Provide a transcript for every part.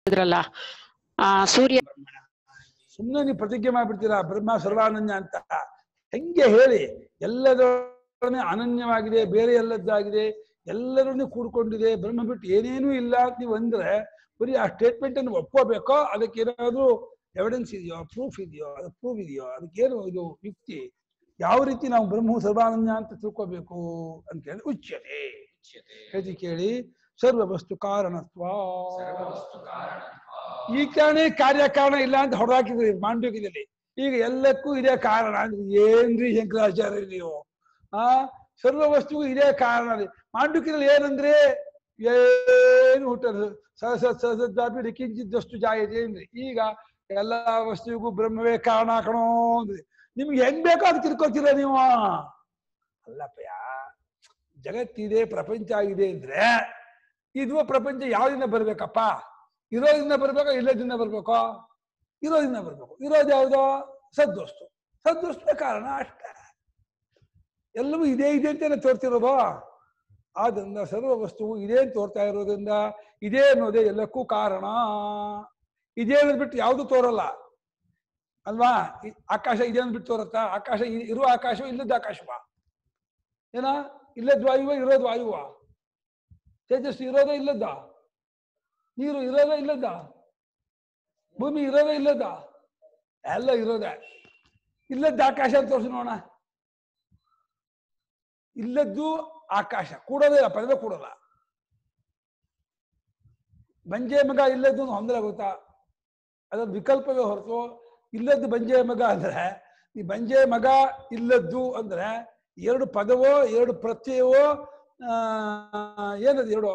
ಇದ್ರಲ್ಲ ಆ ಸೂರ್ಯ ಸುಮ್ಮನೆ ನೀವು ಪ್ರತಿಜ್ಞೆ ಮಾಡ್ಬಿಡ್ತೀರಾ ಬ್ರಹ್ಮ ಸರ್ವಾನನ್ಯ ಅಂತ ಹೆಂಗೆ ಹೇಳಿ ಎಲ್ಲದರೊಡನೆ ಅನನ್ಯವಾಗಿದೆ ಬೇರೆ ಎಲ್ಲದ್ದಾಗಿದೆ ಎಲ್ಲರನ್ನೂ ಕೂಡ್ಕೊಂಡಿದೆ ಬ್ರಹ್ಮ ಬಿಟ್ಟು ಏನೇನೂ ಇಲ್ಲ ಅಂತ ನೀವು ಅಂದ್ರೆ ಬರೀ ಆ ಸ್ಟೇಟ್ಮೆಂಟ್ ಅನ್ನು ಒಪ್ಕೋಬೇಕೋ ಅದಕ್ಕೆ ಏನಾದ್ರು ಎವಿಡೆನ್ಸ್ ಇದೆಯೋ ಪ್ರೂಫ್ ಇದೆಯೋ ಅದು ಪ್ರೂಫ್ ಇದೆಯೋ ಅದಕ್ಕೇನು ಇದು ಯುಕ್ತಿ ಯಾವ ರೀತಿ ನಾವು ಬ್ರಹ್ಮ ಸರ್ವಾನನ್ಯ ಅಂತ ತಿಳ್ಕೋಬೇಕು ಅಂತ ಕೇಳಿ ಉಚ್ಯತೆ ಹೇಳಿ ಕೇಳಿ ಸರ್ವ ವಸ್ತು ಕಾರಣತ್ವ ಈ ಕಾರಣ ಕಾರ್ಯ ಕಾರಣ ಇಲ್ಲ ಅಂತ ಹೊರಹಾಕಿದ್ರಿ ಮಾಂಡವ್ಯದಲ್ಲಿ ಈಗ ಎಲ್ಲಕ್ಕೂ ಇದೇ ಕಾರಣ ಅಂದ್ರೆ ಏನ್ರಿ ಶಂಕರಾಚಾರ್ಯ ನೀವು ಆ ಸರ್ವ ವಸ್ತುಗೂ ಇದೇ ಕಾರಣ ರೀ ಮಾಂಡವ್ಯದಲ್ಲಿ ಏನಂದ್ರೆ ಏನು ಹುಟ್ಟದು ಸಹಸ ಸಹಸದ್ದಾಪಿ ರಿಕಿಂಚಿದ್ದಷ್ಟು ಜಾಯತೆ ಏನ್ರಿ ಈಗ ಎಲ್ಲಾ ವಸ್ತುವಿಗೂ ಬ್ರಹ್ಮವೇ ಕಾರಣ ಕಣೋ ಅಂದ್ರಿ ನಿಮ್ಗೆ ಹೆಂಗ್ ಬೇಕೋ ಅದು ತಿಳ್ಕೊತೀರ ನೀವು ಅಲ್ಲಪ್ಪಯ್ಯ ಜಗತ್ತಿದೆ ಪ್ರಪಂಚ ಆಗಿದೆ ಅಂದ್ರೆ ಇದು ಪ್ರಪಂಚ ಯಾವ್ದಿಂದ ಬರ್ಬೇಕಪ್ಪ ಇರೋದ್ರಿಂದ ಬರ್ಬೇಕೋ ಇಲ್ಲದಿಂದ ಬರ್ಬೇಕೋ ಇರೋದ್ರಿಂದ ಬರ್ಬೇಕು ಇರೋದು ಯಾವ್ದೋ ಸದ್ವಸ್ತು ಸದ್ವಸ್ತುವೇ ಕಾರಣ ಅಷ್ಟೇ ಎಲ್ಲವೂ ಇದೇ ಇದೆ ಅಂತಾನೆ ತೋರ್ತಿರೋದು ಆದ್ರಿಂದ ಸರ್ವ ವಸ್ತುವು ಇದೇ ಅಂತ ತೋರ್ತಾ ಇರೋದ್ರಿಂದ ಇದೇ ಅನ್ನೋದೇ ಎಲ್ಲಕ್ಕೂ ಕಾರಣ ಇದೇ ಬಿಟ್ಟು ಯಾವುದು ತೋರಲ್ಲ ಅಲ್ವಾ ಈ ಆಕಾಶ ಇದೆ ಅಂದ್ಬಿಟ್ಟು ತೋರುತ್ತಾ ಆಕಾಶ ಇ- ಇರುವ ಆಕಾಶವ ಇಲ್ಲದ ಆಕಾಶವ ಏನ ಇಲ್ಲದ ವಾಯುವ ಇರೋದು ವಾಯುವ ತೇಜಸ್ಸು ಇರೋದೇ ಇಲ್ಲದ ನೀರು ಇರೋದೇ ಇಲ್ಲದ ಭೂಮಿ ಇರೋದೇ ಇಲ್ಲದ ಎಲ್ಲ ಇರೋದೇ ಇಲ್ಲದ ಆಕಾಶ ಅಂತ ತೋರಿಸಿ ನೋಡೋಣ ಇಲ್ಲದ್ದು ಆಕಾಶ ಕೂಡೋದೇ ಇಲ್ಲ ಪದವೇ ಕೂಡಲ್ಲ ಬಂಜೆ ಮಗ ಇಲ್ಲದ್ದು ಹೊಂದಲ ಗೊತ್ತಾ ಅದೊಂದು ವಿಕಲ್ಪವೇ ಹೊರತು ಇಲ್ಲದ್ದು ಬಂಜೆ ಮಗ ಅಂದ್ರೆ ಈ ಬಂಜೆ ಮಗ ಇಲ್ಲದ್ದು ಅಂದ್ರೆ ಎರಡು ಪದವೋ ಎರಡು ಪ್ರತ್ಯಯವೋ ಆ ಏನದು ಎರಡು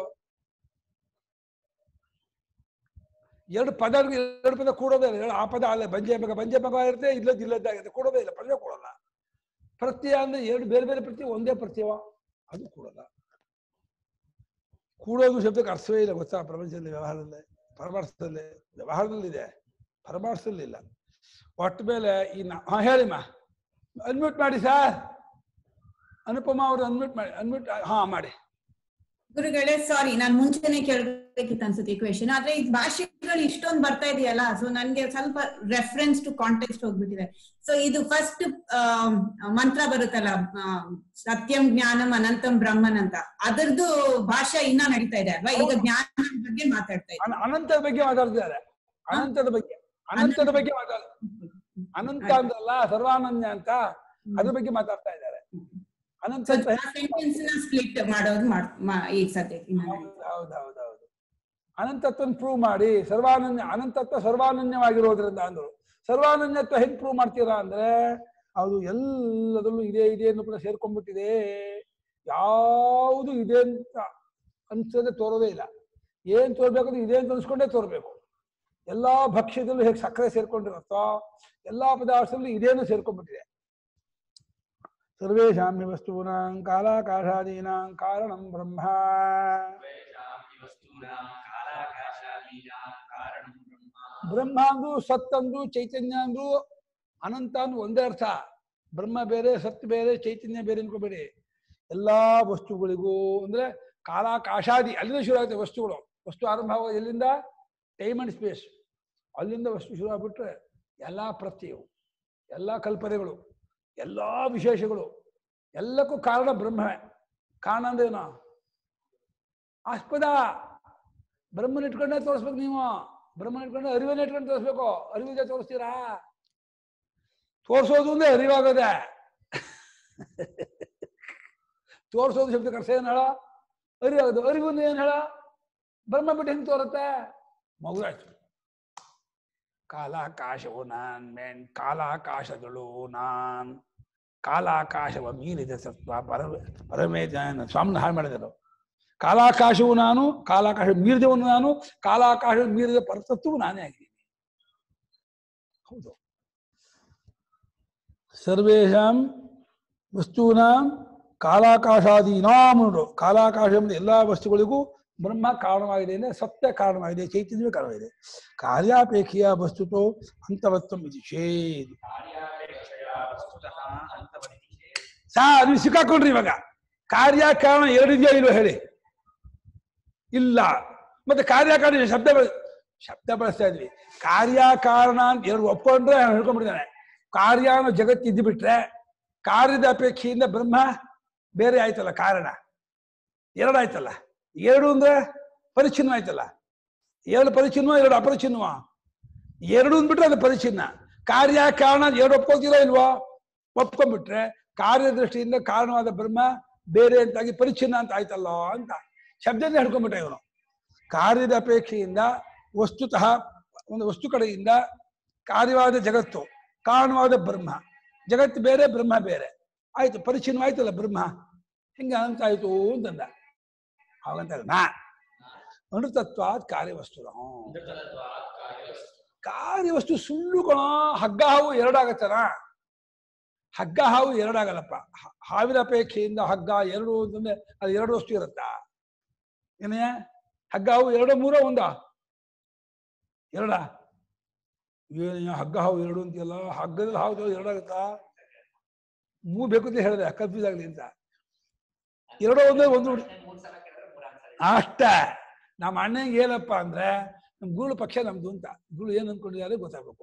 ಎರಡು ಪದ ಎರಡು ಪದ ಕೂಡೋದೇ ಇಲ್ಲ ಎರಡು ಆ ಪದ ಅಲ್ಲ ಬಂಜೆ ಮಗ ಬಂಜೆ ಮಗ ಇರುತ್ತೆ ಇಲ್ಲದ್ದು ಇಲ್ಲದ್ದಾಗಿರುತ್ತೆ ಕೂಡೋದೇ ಇಲ್ಲ ಪದವೇ ಕೂಡಲ್ಲ ಪ್ರತ್ಯಯ ಅಂದ್ರೆ ಎರಡು ಬೇರೆ ಬೇರೆ ಪ್ರತ್ಯಯ ಒಂದೇ ಪ್ರತ್ಯಯ ಅದು ಕೂಡಲ್ಲ ಕೂಡೋದು ಶಬ್ದಕ್ಕೆ ಅರ್ಥವೇ ಇಲ್ಲ ಗೊತ್ತಾ ಪ್ರಪಂಚದಲ್ಲಿ ವ್ಯವಹಾರದಲ್ಲಿ ಪರಮಾರ್ಥದಲ್ಲಿ ವ್ಯವಹಾರದಲ್ಲಿದೆ ಪರಮಾರ್ಥದಲ್ಲಿ ಇಲ್ಲ ಒಟ್ಟ ಮೇಲೆ ಈ ನಾ ಹಾ ಹೇಳಿಮ್ಮ ಅನ್ಮ್ಯೂಟ್ ಮಾಡಿ ಸರ್ ಅನುಪಮ ಅವರು ಅನ್ಮ್ಯೂಟ್ ಮಾಡಿ ಅನ್ಮ್ಯೂಟ್ ಹಾ ಮಾಡಿ ಗುರುಗಳೇ ಸಾರಿ ನಾನ್ ಮುಂಚೆನೆ ಕೇಳ್ಬೇಕಿತ್ತು ಅನ್ಸುತ್ತೆ ಈ ಕ್ವೆಶನ್ ಆದ್ರೆ ಈ ಭಾಷೆಗಳು ಇಷ್ಟೊಂದು ಬರ್ತಾ ಇದೆಯಲ್ಲ ಸೊ ನನ್ಗೆ ಸ್ವಲ್ಪ ರೆಫರೆನ್ಸ್ ಟು ಕಾಂಟೆಕ್ಸ್ಟ್ ಹೋಗ್ಬಿಟ್ಟಿದೆ ಸೊ ಇದು ಫಸ್ಟ್ ಮಂತ್ರ ಬರುತ್ತಲ್ಲ ಆ, ಸತ್ಯಂ ಜ್ಞಾನಂ ಅನಂತಂ ಬ್ರಹ್ಮನ್ ಅಂತ ಅದರದ್ದು ಭಾಷೆ ಇನ್ನ ನಡೀತಾ ಇದೆ ಅಲ್ವಾ ಈಗ ಜ್ಞಾನ ಬಗ್ಗೆ ಮಾತಾಡ್ತಾ ಇದ್ದಾರೆ ಅನ- ಅನಂತದ ಬಗ್ಗೆ ಮಾತಾಡ್ತಿದ್ದಾರೆ ಅನಂತದ ಬಗ್ಗೆ ಅನಂತದ ಬಗ್ಗೆ ಮಾತಾಡ ಅನಂತ ಅಂದ್ರಲ್ಲ ಸರ್ವಾನಂದ ಅಂತ ಅದ್ರ ಬಗ್ಗೆ ಮಾತಾಡ್ತಾ ಇದ್ದಾರೆ ಅನಂತ ಅಂತ ಹೇಳಿ- ಸೆಂಟೆನ್ಸ್ ನ ಸ್ಪ್ಲಿಟ್ ಮಾಡೋದು ಮಾಡ್- ಮಾ- ಈಗ ಸದ್ಯಕ್ಕೆ ಇನ್ನ ನಡೀತಾ ಇದೆ. ಹೌದೌದೌದು ಅನಂತತ್ವನ್ ಪ್ರೂವ್ ಮಾಡಿ ಸರ್ವಾನನ್ಯ ಅನಂತತ್ವ ಸರ್ವಾನನ್ಯವಾಗಿರೋದ್ರಿಂದ ಅಂದ್ರು ಸರ್ವಾನನ್ಯತ್ವ ಹೆಂಗ್ ಪ್ರೂವ್ ಮಾಡ್ತೀರಾ ಅಂದ್ರೆ ಅದು ಎಲ್ಲದರಲ್ಲೂ ಇದೆ ಇದೆ ಅನ್ನೋ ಕೂಡ ಸೇರ್ಕೊಂಡ್ಬಿಟ್ಟಿದೆ ಯಾವುದು ಇದೆ ಅಂತ ಅನ್ಸದೆ ತೋರೋದೇ ಇಲ್ಲ ಏನ್ ತೋರ್ಬೇಕು ಇದೆ ಅಂತ ಅನ್ಸ್ಕೊಂಡೇ ತೋರ್ಬೇಕು ಎಲ್ಲಾ ಭಕ್ಷ್ಯದಲ್ಲೂ ಹೇಗೆ ಸಕ್ಕರೆ ಸೇರ್ಕೊಂಡಿರುತ್ತೋ ಎಲ್ಲಾ ಪದಾರ್ಥದಲ್ಲೂ ಇದೇನು ಸೇರ್ಕೊಂಡ್ಬಿಟ್ಟಿದೆ ಸರ್ವೇಷಾಂ ಹಿ ವಸ್ತೂನಾಂ ಕಾಲಾಕಾಶಾದೀನಾಂ ಕಾರಣಂ ಬ್ರಹ್ಮ ಬ್ರಹ್ಮ ಅಂದ್ರು ಸತ್ ಅಂದ್ರು ಚೈತನ್ಯ ಅಂದ್ರು ಅನಂತ ಅಂದ್ರು ಒಂದೇ ಅರ್ಥ ಬ್ರಹ್ಮ ಬೇರೆ ಸತ್ ಬೇರೆ ಚೈತನ್ಯ ಬೇರೆ ಅನ್ಕೋಬೇಡಿ ಎಲ್ಲಾ ವಸ್ತುಗಳಿಗೂ ಅಂದ್ರೆ ಕಾಲಾಕಾಶಾದಿ ಅಲ್ಲಿಂದ ಶುರು ಆಗುತ್ತೆ ವಸ್ತುಗಳು ವಸ್ತು ಆರಂಭ ಆಗೋದು ಎಲ್ಲಿಂದ ಟೈಮ್ ಅಂಡ್ ಸ್ಪೇಸ್ ಅಲ್ಲಿಂದ ವಸ್ತು ಶುರು ಆಗ್ಬಿಟ್ರೆ ಎಲ್ಲಾ ಪ್ರತ್ಯಯವು ಎಲ್ಲಾ ಕಲ್ಪನೆಗಳು ಎಲ್ಲಾ ವಿಶೇಷಗಳು ಎಲ್ಲಕ್ಕೂ ಕಾರಣ ಬ್ರಹ್ಮವೇ ಕಾರಣ ಅಂದ್ರೇನು ಆಸ್ಪದ ಬ್ರಹ್ಮನ ಇಟ್ಕೊಂಡೇ ತೋರಿಸ್ಬೇಕು ನೀವು ಬ್ರಹ್ಮನ ಇಟ್ಕೊಂಡೆ ಅರಿವನ್ನ ಇಟ್ಕೊಂಡು ತೋರಿಸ್ಬೇಕು ಅರಿವಿದೆ ತೋರಿಸ್ತೀರಾ ತೋರಿಸೋದು ಅಂದ್ರೆ ಅರಿವಾಗೋದೆ ತೋರಿಸೋದು ಶಬ್ದ ಕರ್ಸ ಏನ್ ಹೇಳ ಅರಿವಾಗೋದು ಅರಿವು ಅಂದ್ರೆ ಏನ್ ಹೇಳ ಬ್ರಹ್ಮ ಬಿಟ್ಟು ಹೆಂಗ್ ತೋರುತ್ತೆ ಮಗುರಾಯ್ತು ಕಾಲಾಕಾಶವು ನಾನ್ ಮೇನ್ ಕಾಲಾಕಾಶಗಳು ನಾನ್ ಕಾಲಾಕಾಶವ ಮೀರಿದ ಸತ್ವ ಪರಮ ಪರಮೇಶ ಸ್ವಾಮಿನ ಹಾಳು ಮಾಡಿದರು ಕಾಲಾಕಾಶವು ನಾನು ಕಾಲಾಕಾಶ ಮೀರಿದವನು ನಾನು ಕಾಲಾಕಾಶ ಮೀರಿದ ಪರತತ್ವವು ನಾನೇ ಆಗಿದ್ದೀನಿ ಹೌದು ಸರ್ವೇಷಾಂ ವಸ್ತೂನಾಂ ಕಾಲಾಕಾಶಾದೀನಾಂ ನೋಡು ಕಾಲಾಕಾಶ ಎಂಬ ಎಲ್ಲಾ ವಸ್ತುಗಳಿಗೂ ಬ್ರಹ್ಮ ಕಾರಣವಾಗಿದೆ ಅಂದ್ರೆ ಸತ್ಯ ಕಾರಣವಾಗಿದೆ ಚೈತನ್ಯವೇ ಕಾರಣವಾಗಿದೆ ಕಾರ್ಯಾಪೇಕ್ಷೆಯ ವಸ್ತುತೋ ಅಂತವತ್ವಂ ಇದು ಚೇದ್ ಸಾ ನೀವು ಸಿಕ್ಕಾಕೊಂಡ್ರಿ ಇವಾಗ ಕಾರ್ಯ ಕಾರಣ ಎರಡಿದೆಯೋ ಇಲ್ವೋ ಹೇಳಿ ಇಲ್ಲ ಮತ್ತೆ ಕಾರ್ಯಕಾರಣ ಶಬ್ದ ಬ- ಶಬ್ದ ಬಳಸ್ತಾ ಇದ್ವಿ ಕಾರ್ಯ ಕಾರಣ ಅಂತ ಎರಡು ಒಪ್ಕೊಂಡ್ರೆ ಅವ್ನು ಹೇಳ್ಕೊಂಡ್ಬಿಟ್ಟಿದ್ದಾನೆ ಕಾರ್ಯ ಅನ್ನೋ ಜಗತ್ತು ಇದ್ದು ಬಿಟ್ರೆ ಕಾರ್ಯದ ಅಪೇಕ್ಷೆಯಿಂದ ಬ್ರಹ್ಮ ಬೇರೆ ಆಯ್ತಲ್ಲ ಕಾರಣ ಎರಡು ಆಯ್ತಲ್ಲ ಎರಡು ಅಂದ್ರೆ ಪರಿಚ್ಛಿನ್ನ ಆಯ್ತಲ್ಲ ಎರಡು ಪರಿಚ್ಛಿನ್ನ ಎರಡು ಅಪರಿಚ್ಛಿನ್ನವ ಎರಡು ಅಂದ್ಬಿಟ್ರೆ ಅದು ಪರಿಚ್ಛಿನ್ನ ಕಾರ್ಯ ಕಾರಣ ಎರಡು ಒಪ್ಕೊಳ್ತೀರೋ ಇಲ್ವೋ ಒಪ್ಕೊಂಡ್ಬಿಟ್ರೆ ಕಾರ್ಯದೃಷ್ಟಿಯಿಂದ ಕಾರಣವಾದ ಬ್ರಹ್ಮ ಬೇರೆ ಅಂತಾಗಿ ಪರಿಚ್ಛಿನ್ನ ಅಂತ ಆಯ್ತಲ್ಲ ಅಂತ ಶಬ್ದದಿಂದ ಹಿಡ್ಕೊಂಡ್ಬಿಟ್ಟ ಇವನು ಕಾರ್ಯದ ಅಪೇಕ್ಷೆಯಿಂದ ವಸ್ತುತಃ ಒಂದು ವಸ್ತು ಕಡೆಯಿಂದ ಕಾರ್ಯವಾದ ಜಗತ್ತು ಕಾರಣವಾದ ಬ್ರಹ್ಮ ಜಗತ್ತು ಬೇರೆ ಬ್ರಹ್ಮ ಬೇರೆ ಆಯ್ತು ಪರಿಚ್ಛಿನ್ನವಾಯ್ತಲ್ಲ ಬ್ರಹ್ಮ ಹಿಂಗ ಅಂತ ಆಯ್ತು ಅಂತಂದ ಅವಂತ ನಾ ಅಣುತತ್ವಾದ್ ಕಾರ್ಯವಸ್ತು ಕಾರ್ಯವಸ್ತು ಸುಳ್ಳು ಕಣ ಹಗ್ಗ ಹಾವು ಎರಡಾಗತ್ತನ ಹಗ್ಗ ಹಾವು ಎರಡಾಗಲ್ಲಪ್ಪ ಹ- ಹಾವಿನ ಅಪೇಕ್ಷೆಯಿಂದ ಹಗ್ಗ ಎರಡು ಅಂತಂದ್ರೆ ಅದು ಎರಡು ವಸ್ತು ಇರುತ್ತಾ ಏನೇ ಹಗ್ಗ ಹಾವು ಎರಡು ಮೂರ ಒಂದ ಎರಡ ಏನ್ ಹಗ್ಗ ಹಾವು ಎರಡು ಅಂತೀಯಲ್ಲ ಹಗ್ಗದಲ್ಲಿ ಹಾವು ಎರಡಾಗತ್ತಾ ಮೂ ಬೇಕು ಅಂತ ಹೇಳಿದೆ ಕನ್ಫ್ಯೂಸ್ ಆಗಲಿ ಅಂತ ಎರಡೋ ಒಂದೇ ಒಂದು ಅಷ್ಟ ನಮ್ಮ ಅಣ್ಣಂಗೆ ಏನಪ್ಪ ಅಂದ್ರೆ ನಮ್ ಗುರುಳು ಪಕ್ಷ ನಮ್ದು ಅಂತ ಗುರು ಏನ್ ಅನ್ಕೊಂಡಿದ್ದಾರೆ ಗೊತ್ತಾಗ್ಬೇಕು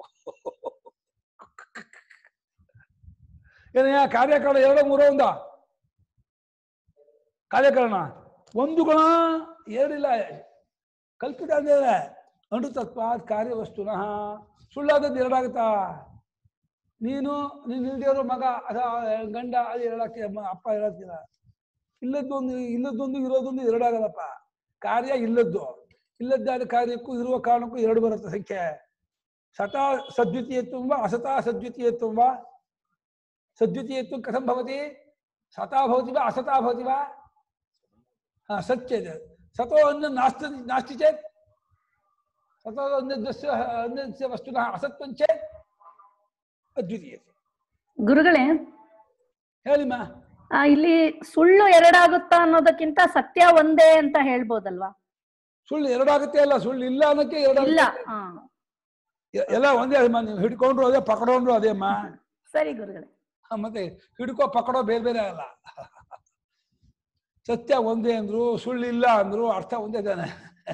ಏನಯ್ಯ ಕಾರ್ಯಕಾರಣ ಎರಡೋ ಮೂರೋ ಒಂದ ಕಾರ್ಯಕಾರಣ ಒಂದು ಗುಣ ಎರಡಿಲ್ಲ ಕಲ್ಪಿತ ಅಂದ್ರೆ ಅಣುತತ್ವ ಕಾರ್ಯವಸ್ತುನಃ ಸುಳ್ಳಾದದ್ದು ಎರಡಾಗುತ್ತಾ ನೀನು ನೀನು ಇಲ್ದಿರೋ ಮಗ ಅದ ಗಂಡ ಅದು ಎರಡಾಗ್ತೀಯ ಅಪ್ಪ ಎರಡಾಗ್ತೀರ ಇಲ್ಲದ್ದೊಂದು ಇಲ್ಲದ್ದೊಂದು ಇರೋದೊಂದು ಎರಡಾಗಲ್ಲಪ್ಪ ಕಾರ್ಯ ಇಲ್ಲದ್ದು ಇಲ್ಲದ್ದಾದ ಕಾರ್ಯಕ್ಕೂ ಇರುವ ಕಾರಣಕ್ಕೂ ಎರಡು ಬರುತ್ತೆ ಸಂಖ್ಯೆ ಸತಾ ಸದ್ವಿತೀಯತ್ವ ಅಸತಾ ಸದ್ವಿತೀಯತ್ವ ಸದ್ವಿತೀಯತ್ವ ಕಥಂ ಭವತಿ ಸತಾ ಭವತಿ ವಾ ಅಸತಾ ಭವತಿ ವಾ ಹಾ ಸತ್ಯ ಸತೋ ಅನ್ನ ನಾಸ್ತಿ ನಾಸ್ತಿ ಚೇತ್ ಸತೋ ಅನ್ಯದಸ್ಯ ಅನ್ಯಸ್ಯ ವಸ್ತುನಃ ಅಸತ್ವಂ ಚೇತ್ ಅದ್ವಿತೀಯತೆ ಗುರುಗಳೇ ಹೇಳಿಮ್ಮ ಆ, ಇಲ್ಲಿ ಸುಳ್ಳು ಎರಡಾಗುತ್ತಾ ಅನ್ನೋದಕ್ಕಿಂತ ಸತ್ಯ ಒಂದೇ ಅಂತ ಹೇಳ್ಬೋದಲ್ವಾ ಸುಳ್ಳು ಎರಡಾಗುತ್ತೆ ಅಲ್ಲ ಸುಳ್ಳು ಇಲ್ಲ ಅನ್ನಕ್ಕೆ ಇಲ್ಲ ಎರಡಾಗುತ್ತೆ ಹಾ ಎ- ಎಲ್ಲ ಒಂದೇ ಅಮ್ಮ ನೀವು ಹಿಡ್ಕೊಂಡ್ರು ಅದೇ ಪಕಡೋಂಡ್ರು ಅದೇ ಅಮ್ಮ ಸರಿ ಗುರುಗಳೇ ಹ, ಮತ್ತೆ ಹಿಡ್ಕೋ ಪಕಡೋ ಬೇರೆ ಬೇರೆ ಅಲ್ಲ ಸತ್ಯ ಒಂದೇ ಅಂದ್ರು ಸುಳ್ಳು ಇಲ್ಲ ಅಂದ್ರು ಅರ್ಥ ಒಂದೇ ತಾನೆ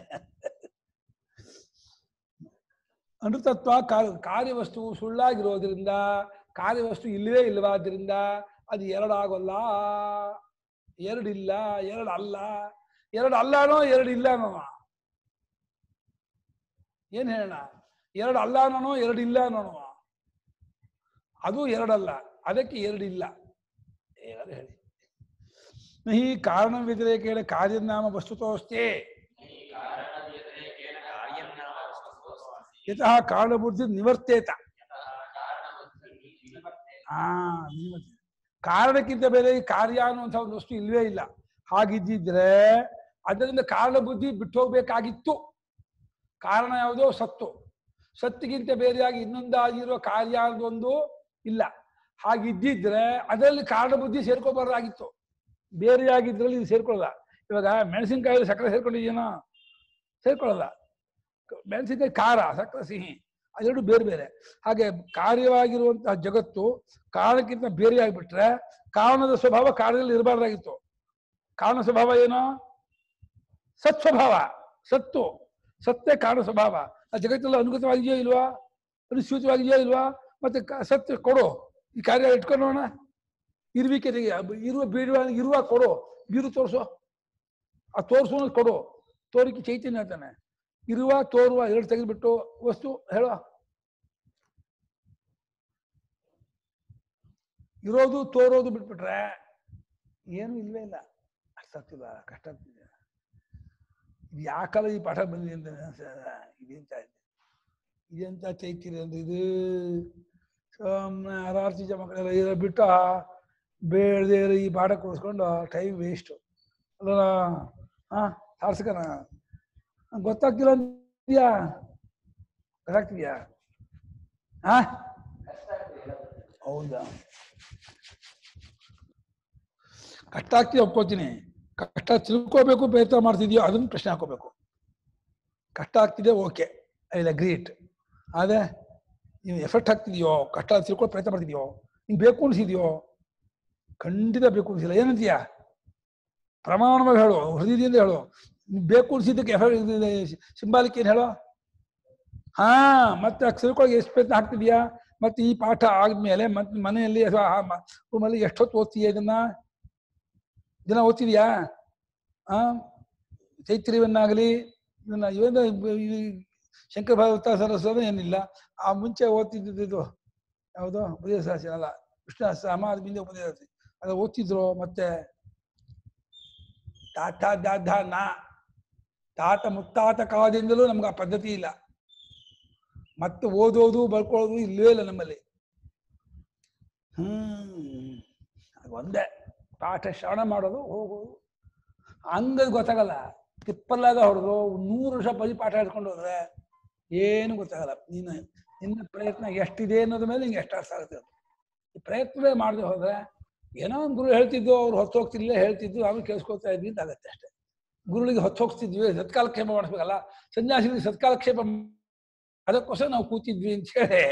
ಅನೃತತ್ವ ಕಾರ್ಯ ಕಾರ್ಯವಸ್ತು ಸುಳ್ಳಾಗಿರೋದ್ರಿಂದ ಕಾರ್ಯವಸ್ತು ಇಲ್ಲವೇ ಇಲ್ಲವಾದ್ರಿಂದ ಅದು ಎರಡಾಗೋಲ್ಲ ಎರಡಿಲ್ಲ ಎರಡು ಅಲ್ಲ ಎರಡು ಅಲ್ಲನೋ ಎರಡು ಇಲ್ಲನೋ ಏನ್ ಹೇಳೋಣ ಎರಡು ಅಲ್ಲ ಅನ್ನೋನೋ ಎರಡು ಇಲ್ಲ ಅನ್ನೋನು ಅದು ಎರಡಲ್ಲ ಅದಕ್ಕೆ ಎರಡಿಲ್ಲ ಏನಾದ್ರು ಹೇಳಿ ನಹಿ ಕಾರಣ ವ್ಯತಿರೇಕೇಣ ಕಾರ್ಯನಾಮ ವಸ್ತುತೋಸ್ತೆ ಯತಃ ಕಾರಣಬುದ್ಧಿ ನಿವರ್ತೇತ ಆ ನಿವರ್ತೆ. ಕಾರಣಕ್ಕಿಂತ ಬೇರೆ ಈ ಕಾರ್ಯ ಅನ್ನುವಂಥ ಒಂದು ವಸ್ತು ಇಲ್ವೇ ಇಲ್ಲ ಹಾಗಿದ್ದಿದ್ರೆ ಅದರಿಂದ ಕಾರಣ ಬುದ್ಧಿ ಬಿಟ್ಟು ಹೋಗ್ಬೇಕಾಗಿತ್ತು ಕಾರಣ ಯಾವುದೋ ಸತ್ತು ಸತ್ತಿಗಿಂತ ಬೇರೆಯಾಗಿ ಇನ್ನೊಂದಾಗಿರೋ ಕಾರ್ಯ ಅನ್ನೋದೊಂದು ಇಲ್ಲ ಹಾಗಿದ್ದಿದ್ರೆ ಅದರಲ್ಲಿ ಕಾರಣ ಬುದ್ಧಿ ಸೇರ್ಕೋಬಾರ್ದಾಗಿತ್ತು ಬೇರೆಯಾಗಿದ್ರಲ್ಲಿ ಇದು ಸೇರ್ಕೊಳ್ಳಲ್ಲ ಇವಾಗ ಮೆಣಸಿನ್ಕಾಯಿ ಸಕ್ಕರೆ ಸೇರ್ಕೊಂಡಿದ್ದೀನೋ ಸೇರ್ಕೊಳ್ಳಲ್ಲ ಮೆಣಸಿನ್ಕಾಯಿ ಖಾರ ಸಕ್ಕರೆ ಸಿಹಿ ಅದೆರಡು ಬೇರೆ ಬೇರೆ ಹಾಗೆ ಕಾರ್ಯವಾಗಿರುವಂತಹ ಜಗತ್ತು ಕಾರಣಕ್ಕಿಂತ ಬೇರೆಯಾಗ್ಬಿಟ್ರೆ ಕಾರಣದ ಸ್ವಭಾವ ಕಾರ್ಯದಲ್ಲಿ ಇರಬಾರ್ದಾಗಿತ್ತು ಕಾರಣ ಸ್ವಭಾವ ಏನು ಸತ್ ಸ್ವಭಾವ ಸತ್ತು ಸತ್ತೇ ಕಾರಣ ಸ್ವಭಾವ ಆ ಜಗತ್ತೆಲ್ಲ ಅನುಗತವಾಗಿದೆಯೋ ಇಲ್ವಾ ಅನುಸೂಚಿವಾಗಿದೆಯೋ ಇಲ್ವಾ ಮತ್ತೆ ಕ- ಸತ್ಯ ಕೊಡು ಈ ಕಾರ್ಯ ಇಟ್ಕೊಂಡೋಣ ಇರುವಿಕೆ ತೆಗಿ ಅಬ್- ಇರುವ ಬೀಳುವ ಇರುವ ಕೊಡು ಬೀರು ತೋರಿಸು ಆ ತೋರಿಸು ಕೊಡು ತೋರಿಕೆ ಚೈತನ್ಯ ಅಂತಾನೆ ಇರುವ ತೋರುವ ಎರಡು ತೆಗೆದ್ಬಿಟ್ಟು ವಸ್ತು ಹೇಳೋ ಇರೋದು ತೋರೋದು ಬಿಟ್ಬಿಟ್ರೆ ಏನು ಇಲ್ವೇ ಇಲ್ಲ ಅರ್ಥ ಆಗ್ತಿಲ್ಲ ಕಷ್ಟ ಆಗ್ತಿದೆ ಇದು ಯಾಕಲ್ಲ ಈ ಪಾಠ ಬಂದಿದೆ ಅಂತ ಅನ್ಸ್ತದೆ. ಇದೆಂತ ಇದೆ ಇದೆಂತ ಚೈತಿರಿ ಅಂದ್ರೆ ಇದು ಸುಮ್ಮನೆ ಅರಾರ್ತಿ ಮಕ್ಕಳೆಲ್ಲ ಇರೋ ಬಿಟ್ಟು ಬೇಡದೆ ಈ ಪಾಠ ಕೊಡಿಸ್ಕೊಂಡು ಟೈಮ್ ವೇಸ್ಟು ಅಲ್ಲ ಹಾ ಸಾರ್ಸಕನ ಗೊತ್ತಾಗ್ತಿಲ್ಲ ಅಂತೀಯಾ ಗೊತ್ತಾಗ್ತಿದ್ಯಾ ಹಾ ಹೌದಾ ಕಷ್ಟ ಆಗ್ತಿದೆ ಒಪ್ಕೋತೀನಿ ಕಷ್ಟ ತಿಳ್ಕೋಬೇಕು ಪ್ರಯತ್ನ ಮಾಡ್ತಿದ್ಯೋ ಅದನ್ನ ಪ್ರಶ್ನೆ ಹಾಕೋಬೇಕು ಕಷ್ಟ ಆಗ್ತಿದೆ ಓಕೆ ಐ ಅಗ್ರೀಟ್ ಆದರೆ ನೀವು ಎಫರ್ಟ್ ಹಾಕ್ತಿದ್ಯೋ ಕಷ್ಟ ತಿಳ್ಕೊಳ್ಳೋ ಪ್ರಯತ್ನ ಮಾಡ್ತಿದ್ಯೋ ನಿಂಗೆ ಬೇಕು ಅನ್ಸಿದ್ಯೋ ಖಂಡಿತ ಬೇಕು ಅನ್ಸಿಲ್ಲ ಏನಂತೀಯ ಪ್ರಮಾಣವಾಗಿ ಹೇಳು ಹೃದಯದಿಂದ ಹೇಳು ನಿಂಗೆ ಬೇಕು ಅನ್ಸಿದ್ದಕ್ಕೆ ಎಫರ್ಟ್ ಸಿಂಬಾಲಿಕ್ ಏನು ಹೇಳೋ ಹಾ ಮತ್ತೆ ಅಕ್ಷರಕ್ಕೊಳಗೆ ಎಷ್ಟು ಪ್ರಯತ್ನ ಹಾಕ್ತಿದ್ಯಾ ಮತ್ತೆ ಈ ಪಾಠ ಆದ್ಮೇಲೆ ಮತ್ತೆ ಮನೆಯಲ್ಲಿ ಅಥವಾ ರೂಮಲ್ಲಿ ಎಷ್ಟೊತ್ತು ಓದ್ತೀಯ ಇದನ್ನ ದಿನ ಓದ್ತಿದ್ಯಾ ಆ ಚೈತ್ರ್ಯವನ್ನಾಗಲಿ ಇದನ್ನ ಏನು ಈ ಶಂಕರ ಭಾಗವತ ಸರಸ್ವತ ಏನಿಲ್ಲ ಆ ಮುಂಚೆ ಓದ್ತಿದ್ದು ಇದು ಯಾವುದು ಉಪದೇಶ ಶಾಸ್ತ್ರ ಅಲ್ಲ ವಿಷ್ಣು ಸಮ ಅದ್ ಮುಂದೆ ಉಪದೇಶ ಶಾಸ್ತ್ರ. ಅದು ಓದ್ತಿದ್ರು ಮತ್ತೆ ತಾತ ದಾದ ನಾ ತಾತ ಮುತ್ತಾತ ಕಾಲದಿಂದಲೂ ನಮ್ಗೆ ಆ ಪದ್ಧತಿ ಇಲ್ಲ ಮತ್ತೆ ಓದೋದು ಬರ್ಕೊಳ್ಳೋದು ಇಲ್ಲವೇ ಇಲ್ಲ ನಮ್ಮಲ್ಲಿ ಹ್ಮ್ ಅದು ಒಂದೇ ಪಾಠ ಶ್ರವಣ ಮಾಡೋದು ಹೋಗೋದು ಹಂಗದ್ ಗೊತ್ತಾಗಲ್ಲ ತಿಪ್ಪಲ್ಲಾಗ ಹೊಡೆದು ನೂರು ವರ್ಷ ಬರೀ ಪಾಠ ಹೇಳ್ಕೊಂಡು ಹೋದ್ರೆ ಏನು ಗೊತ್ತಾಗಲ್ಲ ನೀನು ನಿನ್ನ ಪ್ರಯತ್ನ ಎಷ್ಟಿದೆ ಅನ್ನೋದ್ರ ಮೇಲೆ ನಿಂಗೆ ಎಷ್ಟು ಅರ್ಥ ಆಗುತ್ತೆ ಅದು. ಈ ಪ್ರಯತ್ನವೇ ಮಾಡದೆ ಹೋದ್ರೆ ಏನೋ ಒಂದು ಗುರು ಹೇಳ್ತಿದ್ದು ಅವ್ರು ಹೊತ್ತು ಹೋಗ್ತಿರ್ಲಿಲ್ಲ ಹೇಳ್ತಿದ್ದು ಆಮೇಲೆ ಕೇಳಿಸ್ಕೊಳ್ತಾ ಇದ್ವಿ ಅಂತ ಆಗತ್ತೆ ಅಷ್ಟೇ ಗುರುಗಳಿಗೆ ಹೊತ್ತು ಹೋಗ್ತಿದ್ವಿ ಸತ್ಕಾಲಕ್ಷೇಪ ಮಾಡಿಸ್ಬೇಕಲ್ಲ ಸನ್ಯಾಸಿಗಳಿಗೆ ಸತ್ಕಾಲಕ್ಷೇಪ ಮ್- ಅದಕ್ಕೋಸ್ಕರ ನಾವು ಕೂತಿದ್ವಿ ಅಂತ ಹೇಳಿ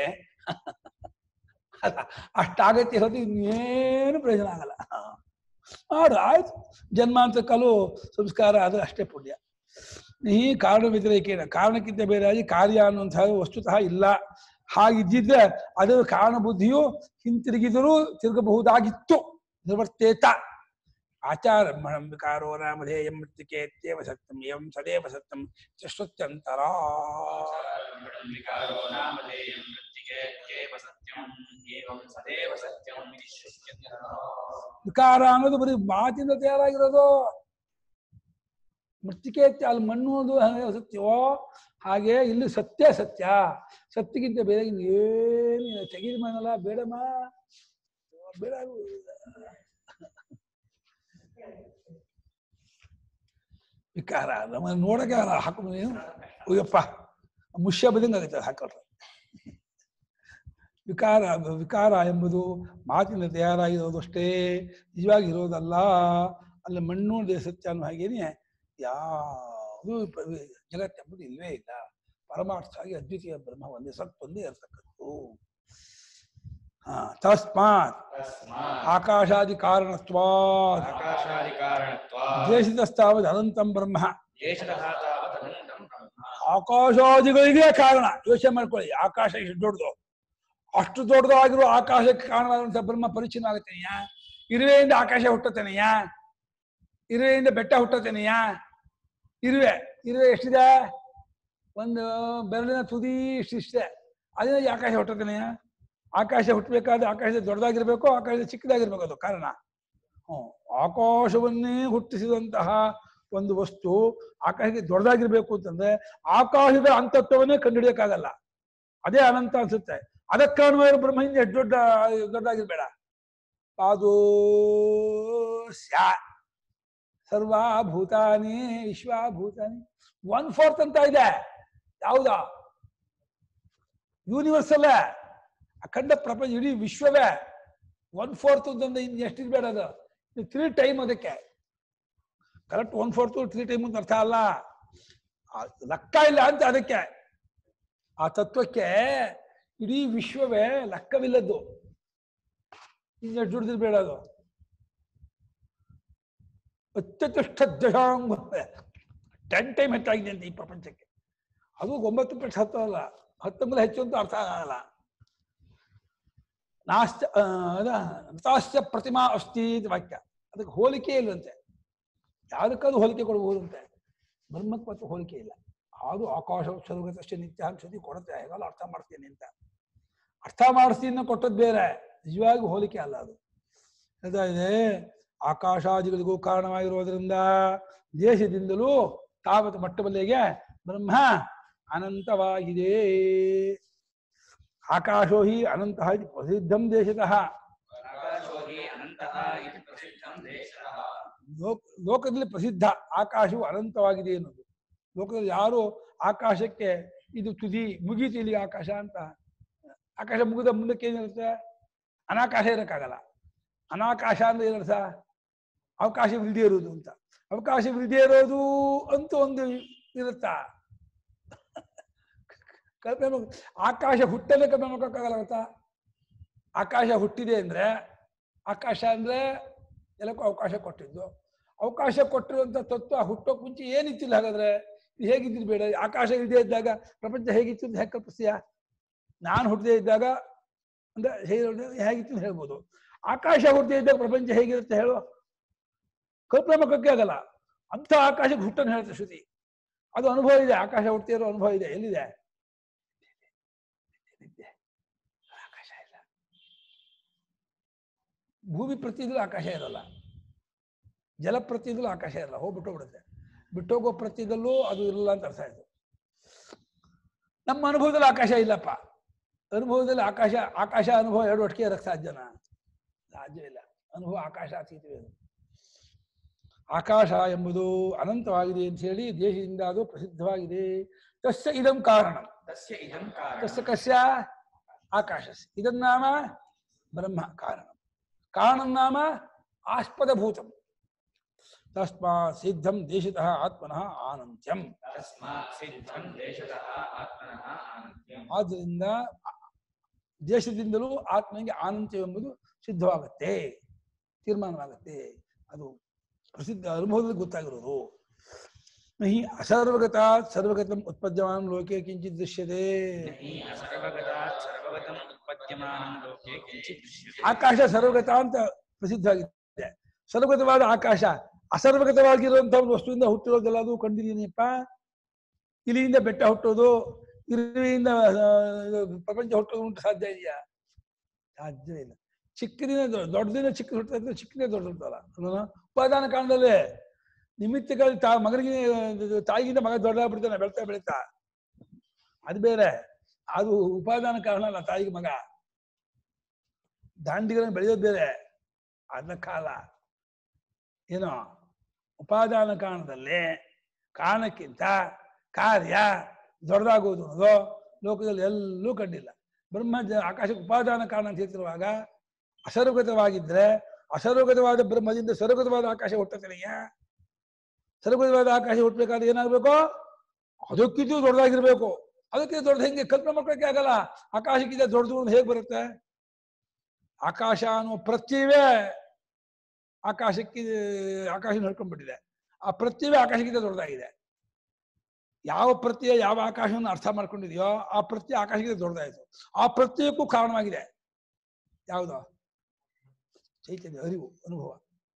ಅಷ್ಟಾಗತ್ತೆ ಹೊತ್ತು ಇನ್ನೇನು ಪ್ರಯೋಜನ ಆಗಲ್ಲ ಮಾಡು ಆಯ್ತು ಜನ್ಮಾಂತ ಕಾಲು ಸಂಸ್ಕಾರ ಅದು ಅಷ್ಟೇ ಪುಣ್ಯ ಈ ಕಾರಣ ವ್ಯತಿರೇಕೇನ ಕಾರಣಕ್ಕಿಂತ ಬೇರೆಯಾಗಿ ಕಾರ್ಯ ಅನ್ನುವಂತಹ ವಸ್ತುತಃ ಇಲ್ಲ ಹಾಗಿದ್ದಿದ್ರೆ ಅದರ ಕಾರಣ ಬುದ್ಧಿಯು ಹಿಂತಿರುಗಿದರೂ ತಿರುಗಬಹುದಾಗಿತ್ತು ನಿವರ್ತೇತ ಆಚಾರ ವಿಕಾರೋ ನಾಮಧೇಯಂ ಮೃತ್ತಿಕೇತ್ಯೇವ ಸತ್ಯಂ ಎಂ ಸದೇವ ಸತ್ಯಂ ಶ್ರುತ್ಯಂತರ ವಿಕಾರೋ ನಾಮಧೇಯಂ ಮೃತ್ತಿಕೇತ್ಯೇವ ಸತ್ಯಂ ಏವಂ ಸದೇವ ಸತ್ಯಂ ಇತಿ ಶ್ರುತ್ಯಂತರ. ವಿಕಾರ ಅನ್ನೋದು ಬರೀ ಮಾತಿಂದ ತಯಾರಾಗಿರೋದು ಮೃತ್ತಿಕೆ ಅಲ್ಲಿ ಮಣ್ಣು ಅದು ಹಾಗೆ ಸತ್ಯವೋ ಹಾಗೆ ಇಲ್ಲಿ ಸತ್ಯ ಸತ್ಯ ಸತ್ಯಕ್ಕಿಂತ ಬೇರೆ ಇನ್ನೇನು ತೆಗೀರಿ ಮಣ್ಣಲ್ಲ ಬೇಡಮ್ಮ ಬೇಡ ವಿಕಾರ ನಮ್ಮ ನೋಡಕ್ಕೆ ಹಾಕೊಂಡು ಅಯ್ಯಪ್ಪ ಮುಷ್ಯ ಬದಂಗೆ ಆಗುತ್ತೆ ಹಾಕೊಂಡ್ರೆ ವಿಕಾರ ವಿಕಾರ ಎಂಬುದು ಮಾತಿನ ತಯಾರಾಗಿರೋದು ಅಷ್ಟೇ ನಿಜವಾಗಿ ಇರೋದಲ್ಲ ಅಲ್ಲಿ ಮಣ್ಣು ದೇ ಸತ್ಯ ಅನ್ನೋ ಹಾಗೇನೆ ಯಾವುದು ಜಗತ್ತೆಂಬುದು ಇಲ್ವೇ ಇಲ್ಲ ಪರಮಾರ್ಥ ಆಗಿ ಅದ್ವಿತೀಯ ಬ್ರಹ್ಮ ಒಂದೇ ಸತ್ ಒಂದೇ ಇರ್ತಕ್ಕದ್ದು ಹಾ ತಸ್ಮಾತ್ ತಸ್ಮಾತ್ ಆಕಾಶಾದಿ ಕಾರಣತ್ವಾತ್ ಆಕಾಶಾದಿಕಾರಣತ್ವಾತ್ ದೇಶಿತಸ್ತಾವದ್ ಅನಂತಂ ಬ್ರಹ್ಮ ದೇಶತಃ ತಾವತ್ ಅನಂತಂ ಬ್ರಹ್ಮ. ಆಕಾಶಾದಿಗಳಿಗೆ ಕಾರಣ ಯೋಚನೆ ಮಾಡ್ಕೊಳ್ಳಿ ಆಕಾಶ ಎಷ್ಟು ದೊಡ್ಡದು ಅಷ್ಟು ದೊಡ್ಡದಾಗಿರೋ ಆಕಾಶಕ್ಕೆ ಕಾರಣವಾದಂತಹ ಬ್ರಹ್ಮ ಪರಿಚಯ ಆಗುತ್ತೇನೆಯಾ ಇರುವೆಯಿಂದ ಆಕಾಶ ಹುಟ್ಟುತ್ತೇನೆಯ ಇರುವೆಯಿಂದ ಬೆಟ್ಟ ಹುಟ್ಟುತ್ತೇನೆಯ ಇರುವೆ ಇರುವೆ ಎಷ್ಟಿದೆ ಒಂದು ಬೆರಳಿನ ತುದಿ ಇಷ್ಟಿಷ್ಟೇ ಅದರಿಂದ ಈ ಆಕಾಶ ಹುಟ್ಟುತ್ತೇನೆಯ ಆಕಾಶ ಹುಟ್ಟಬೇಕಾದ್ರೆ ಆಕಾಶ ದೊಡ್ಡದಾಗಿರ್ಬೇಕು ಆಕಾಶ ಚಿಕ್ಕದಾಗಿರ್ಬೇಕು ಅದು ಕಾರಣ ಹ್ಮ್ ಆಕಾಶವನ್ನೇ ಹುಟ್ಟಿಸಿದಂತಹ ಒಂದು ವಸ್ತು ಆಕಾಶಕ್ಕೆ ದೊಡ್ಡದಾಗಿರ್ಬೇಕು ಅಂತಂದ್ರೆ ಆಕಾಶದ ಅಂತತ್ವವನ್ನೇ ಕಂಡುಹಿಡಿಯಕ್ಕಾಗಲ್ಲ ಅದೇ ಅನಂತ ಅನ್ಸುತ್ತೆ ಅದಕ್ಕೆ ಕಾರಣವಾಗಿರೋ ಬ್ರಹ್ಮ ಹಿಂದೆ ಎಷ್ಟು ದೊಡ್ಡ ದೊಡ್ಡದಾಗಿರ್ಬೇಡ ಅದು ಸ್ಯಾ ಸರ್ವಾಭೂತಾನಿ ವಿಶ್ವಾಭೂತಾನಿ ಒನ್ ಫೋರ್ತ್ ಅಂತ ಇದೆ ಯಾವ್ದ ಯೂನಿವರ್ಸಲ್ಲೇ ಅಖಂಡ ಪ್ರಪಂಚ ಇಡೀ ವಿಶ್ವವೇ ಒನ್ ಫೋರ್ತ್ ಅಂತಂದ್ರೆ ಇನ್ನು ಎಷ್ಟಿರ್ಬೇಡ ಅದು ತ್ರೀ ಟೈಮ್ ಅದಕ್ಕೆ correct one fourth three time ಅಂತ ಅರ್ಥ ಅಲ್ಲ ಆ ಲೆಕ್ಕ ಇಲ್ಲ ಅಂತ ಅದಕ್ಕೆ ಆ ತತ್ವಕ್ಕೆ ಇಡೀ ವಿಶ್ವವೇ ಲೆಕ್ಕವಿಲ್ಲದ್ದು ಇನ್ನೆಷ್ಟು ದುಡ್ದಿರ್ಬೇಡ ಅದು ಅತ್ಯತುಷ್ಟ ದಶಾಂಗ ಟೆನ್ ಟೈಮ್ ಹೆಚ್ಚಾಗಿದೆ ಅಂತ ಈ ಪ್ರಪಂಚಕ್ಕೆ ಅದು ಒಂಬತ್ತು ಪಟ್ಟು ಹತ್ತು ಅಲ್ಲ ಹತ್ತೊಂಬತ್ತು ಹೆಚ್ಚು ಅಂತ ಅರ್ಥ ಆಗಲ್ಲ ನಾಸ್ತ ಆ, ಅದ ನತಾಸ್ಯ ಪ್ರತಿಮಾ ಅಸ್ತಿ ಇದು ವಾಕ್ಯ ಅದಕ್ಕೆ ಹೋಲಿಕೆ ಇಲ್ಲಂತೆ ಯಾವುದಕ್ಕಾದ್ರೂ ಹೋಲಿಕೆ ಕೊಡಬಹುದು ಅಂತೆ ಬ್ರಹ್ಮಕ್ಕೆ ಮತ್ತು ಹೋಲಿಕೆ ಇಲ್ಲ ಅದು ಆಕಾಶ ಸ್ವರ್ಗದಷ್ಟೇ ನಿತ್ಯ ಅನ್ಸತಿ ಕೊಡುತ್ತೆ ಹೇಗಲ್ಲ ಅರ್ಥ ಮಾಡ್ತೀನಿ ಅಂತ ಅರ್ಥ ಮಾಡಿಸ್ತೀನಿ ಕೊಟ್ಟದ್ದು ಬೇರೆ ನಿಜವಾಗಿ ಹೋಲಿಕೆ ಅಲ್ಲ ಅದು ಹೇಳ್ತಾ ಇದೆ ಆಕಾಶಾದಿಗಳಿಗೂ ಕಾರಣವಾಗಿರೋದ್ರಿಂದ ದೇಶದಿಂದಲೂ ತಾವತ್ ಮಟ್ಟಬಲ್ಲಿಗೆ ಬ್ರಹ್ಮ ಅನಂತವಾಗಿದೆ ಆಕಾಶೋ ಹಿ ಅನಂತ ಇತಿ ಪ್ರಸಿದ್ಧಂ ದೇಶತಃ ಆಕಾಶೋ ಹಿ ಅನಂತಃ ಇತಿ ಪ್ರಸಿದ್ಧಂ ದೇಶತಃ. ಲೋಕ ಲೋಕದಲ್ಲಿ ಪ್ರಸಿದ್ಧ ಆಕಾಶವು ಅನಂತವಾಗಿದೆ ಅನ್ನೋದು ಲೋಕದಲ್ಲಿ ಯಾರು ಆಕಾಶಕ್ಕೆ ಇದು ತುದಿ ಮುಗೀತು ಇಲ್ಲಿಗೆ ಆಕಾಶ ಅಂತ ಆಕಾಶ ಮುಗಿದ ಮುಂದಕ್ಕೆ ಏನಿರುತ್ತೆ ಅನಾಕಾಶ ಇರೋಕ್ಕಾಗಲ್ಲ ಅನಾಕಾಶ ಅಂದ್ರೆ ಏನರ್ಥ ಅವಕಾಶವಿಲ್ಲದೆ ಇರೋದು ಅಂತ ಅವಕಾಶವಿಲ್ಲದೆ ಇರೋದು ಅಂತ ಒಂದು ಇರುತ್ತಾ ಕಲ್ಪನೆ ಮಾಡು. ಆಕಾಶ ಹುಟ್ಟಲೆ ಕಲ್ಪನೆ ಮಾಡ್ಕೊಕ್ಕಾಗಲ್ಲ ಗೊತ್ತಾ ಆಕಾಶ ಹುಟ್ಟಿದೆ ಅಂದ್ರೆ ಆಕಾಶ ಅಂದ್ರೆ ಎಲ್ಲಕ್ಕೂ ಅವಕಾಶ ಕೊಟ್ಟಿದ್ದು ಅವಕಾಶ ಕೊಟ್ಟಿರುವಂತ ತತ್ವ ಹುಟ್ಟೋಕ್ ಮುಂಚೆ ಏನಿತ್ತಿಲ್ಲ ಹಾಗಾದ್ರೆ ಇದು ಹೇಗಿದ್ದು ಬೇಡ ಆಕಾಶ ಇಲ್ಲದೆ ಇದ್ದಾಗ ಪ್ರಪಂಚ ಹೇಗಿತ್ತು ಅಂತ ಹೇಗೆ ಕಲ್ಪಿಸ್ತೀಯ ನಾನು ಹುಟ್ಟದೇ ಇದ್ದಾಗ ಅಂದ್ರೆ ಹೇಗೆ ಹೇಗಿತ್ತು ಅಂತ ಹೇಳ್ಬೋದು ಆಕಾಶ ಹುಟ್ಟದೇ ಇದ್ದಾಗ ಪ್ರಪಂಚ ಹೇಗಿರುತ್ತೆ ಹೇಳು ಕಲ್ಪನೆ ಮಾಡೋಕ್ಕೆ ಆಗಲ್ಲ ಅಂಥ ಆಕಾಶಕ್ಕೆ ಹುಟ್ಟನ್ನು ಹೇಳುತ್ತೆ ಶ್ರುತಿ ಅದು ಅನುಭವ ಇದೆ ಆಕಾಶ ಹುಟ್ಟದೇ ಇರೋ ಅನುಭವ ಇದೆ ಎಲ್ಲಿದೆ ಎಲ್ಲಿದೆ? ಆಕಾಶ ಇಲ್ಲ ಭೂಮಿ ಪ್ರತಿಯಲ್ಲೂ ಆಕಾಶ ಇರಲ್ಲ ಜಲ ಪ್ರತಿಯದಲ್ಲೂ ಆಕಾಶ ಇರಲ್ಲ ಹೋಗ್ಬಿಟ್ಟು ಬಿಡುತ್ತೆ ಬಿಟ್ಟೋಗೋ ಪ್ರತಿಯದಲ್ಲೂ ಅದು ಇರಲ್ಲ ಅಂತ ಅರ್ಥ ಆಯ್ತು ನಮ್ಮ ಅನುಭವದಲ್ಲಿ ಆಕಾಶ ಇಲ್ಲಪ್ಪ ಅನುಭವದಲ್ಲಿ ಆಕಾಶ ಆಕಾಶ ಅನುಭವ ಎರಡು ಒಟ್ಟಿಗೆ ಇರಕ್ಕೆ ಸಾಧ್ಯನಾ ಸಾಧ್ಯವಿಲ್ಲ ಅನುಭವ ಆಕಾಶ ಅತೀತವೇ ಅದು. ಆಕಾಶ ಎಂಬುದು ಅನಂತವಾಗಿದೆ ಅಂತ ಹೇಳಿ ದೇಶದಿಂದ ಅದು ಪ್ರಸಿದ್ಧವಾಗಿದೆ ತಸ್ಯ ಇದಂ ಕಾರಣ तस्य इदं कारणं ತಸ್ಯ ಕಸ್ಯ ಆಕಾಶ ಇದನ್ ನಾಮ ಬ್ರಹ್ಮ ಕಾರಣ ಕಾರಣ ನಾಮ ಆಸ್ಪದಭೂತಂ ತಸ್ಮಾತ್ ಸಿದ್ಧಂ ದೇಶತಃ ಆತ್ಮನಃ ಆನಂತ್ಯಂ तस्मात् सिद्धं देशतः आत्मनः आनन्द्यम् ಆದ್ದರಿಂದ ದೇಶದಿಂದಲೂ ಆತ್ಮನಿಗೆ ಆನಂತ್ಯವೆಂಬುದು ಸಿದ್ಧವಾಗುತ್ತೆ ತೀರ್ಮಾನವಾಗುತ್ತೆ ಅದು ಪ್ರಸಿದ್ಧ ಅನುಭವದಲ್ಲಿ ಗೊತ್ತಾಗಿರೋದು ನಹಿ ಅಸರ್ವಗತ ಸರ್ವಗತಂ ಉತ್ಪದ್ಯಮಾನ ಲೋಕೆ ಕಿಂಚಿತ್ ದೃಶ್ಯತೆ हि असर्वगतात् सर्वगतम् उत्पद्यमानं लोके किञ्चित् दृश्यते ಆಕಾಶ ಸರ್ವಗತ ಅಂತ ಪ್ರಸಿದ್ಧವಾಗಿದೆ ಸರ್ವಗತವಾದ ಆಕಾಶ ಅಸರ್ವಗತವಾಗಿರುವಂತಹ ಒಂದು ವಸ್ತುವಿಂದ ಹುಟ್ಟಿರೋದಲ್ಲ ಅದು ಕಂಡಿದ್ದೀನಿಯಪ್ಪ ಇಲಿಯಿಂದ ಬೆಟ್ಟ ಹುಟ್ಟೋದು ಇರುವೆಯಿಂದ ಆ, ಇದು ಪ್ರಪಂಚ ಹುಟ್ಟೋದು ಉಂಟು ಸಾಧ್ಯ ಇದೆಯಾ ಸಾಧ್ಯ ಇಲ್ಲ ಚಿಕ್ಕದಿನ ದೊ- ದೊಡ್ಡದಿನ ಚಿಕ್ಕ ಹುಟ್ಟದ ಚಿಕ್ಕದೇ ದೊಡ್ಡ ಹುಟ್ಟಲ್ಲ ಅಲ್ವಾ? ಉಪಾದಾನ ಕಾರಣದಲ್ಲಿ ನಿಮಿತ್ತಗಳು ತಾ ಮಗನಿಗೆ ಇದು ತಾಯಿಗಿಂತ ಮಗ ದೊಡ್ಡದಾಗ್ಬಿಡ್ತಾನೆ ಬೆಳ್ತಾ ಬೆಳೀತಾ ಅದು ಬೇರೆ ಅದು ಉಪಾದಾನ ಕಾರಣ ಅಲ್ಲ ತಾಯಿಗೆ ಮಗ ದಾಂಡಿಗಳನ್ನು ಬೆಳೆಯೋದು ಬೇರೆ ಅದ ಕಾಲ ಏನೋ ಉಪಾದಾನ ಕಾರಣದಲ್ಲಿ ಕಾರಣಕ್ಕಿಂತ ಕಾರ್ಯ ದೊಡ್ಡದಾಗುವುದು ಅನ್ನೋದು ಲೋಕದಲ್ಲಿ ಎಲ್ಲೂ ಕಂಡಿಲ್ಲ ಬ್ರಹ್ಮ ಜ- ಆಕಾಶಕ್ಕೆ ಉಪಾದಾನ ಕಾರಣ ಅಂತ ಹೇಳ್ತಿರುವಾಗ ಅಸರ್ವಗತವಾಗಿದ್ರೆ ಅಸರ್ವಗತವಾದ ಬ್ರಹ್ಮದಿಂದ ಸರ್ವಗತವಾದ ಆಕಾಶ ಹುಟ್ಟತನೆಯ ಸರ್ವಗತವಾದ ಆಕಾಶ ಹುಟ್ಟಬೇಕಾದ್ರೆ ಏನಾಗಬೇಕು ಅದಕ್ಕಿಂತ ದೊಡ್ಡದಾಗಿರ್ಬೇಕು ಅದಕ್ಕೆ ದೊಡ್ಡ ಹೆಂಗೆ ಕಲ್ಪನೆ ಮಾಡ್ಕೊಳಕ್ಕೆ ಆಗಲ್ಲ ಆಕಾಶಕ್ಕಿಂತ ದೊಡ್ಡದು ಅಂತ ಹೇಗೆ ಬರುತ್ತೆ ಆಕಾಶ ಅನ್ನುವ ಪ್ರತ್ಯವೇ ಆಕಾಶಕ್ಕೆ ಆಕಾಶ ನಡ್ಕೊಂಡ್ಬಿಟ್ಟಿದೆ ಆ ಪ್ರತ್ಯವೇ ಆಕಾಶಕ್ಕಿಂತ ದೊಡ್ಡದಾಗಿದೆ ಯಾವ ಪ್ರತ್ಯಯ ಯಾವ ಆಕಾಶವನ್ನು ಅರ್ಥ ಮಾಡ್ಕೊಂಡಿದೆಯೋ ಆ ಪ್ರತ್ಯಯ ಆಕಾಶಕ್ಕಿಂತ ದೊಡ್ಡದಾಯಿತು ಆ ಪ್ರತ್ಯಯಕ್ಕೂ ಕಾರಣವಾಗಿದೆ ಯಾವುದು ಚೈತನ್ಯ ಅರಿವು ಅನುಭವ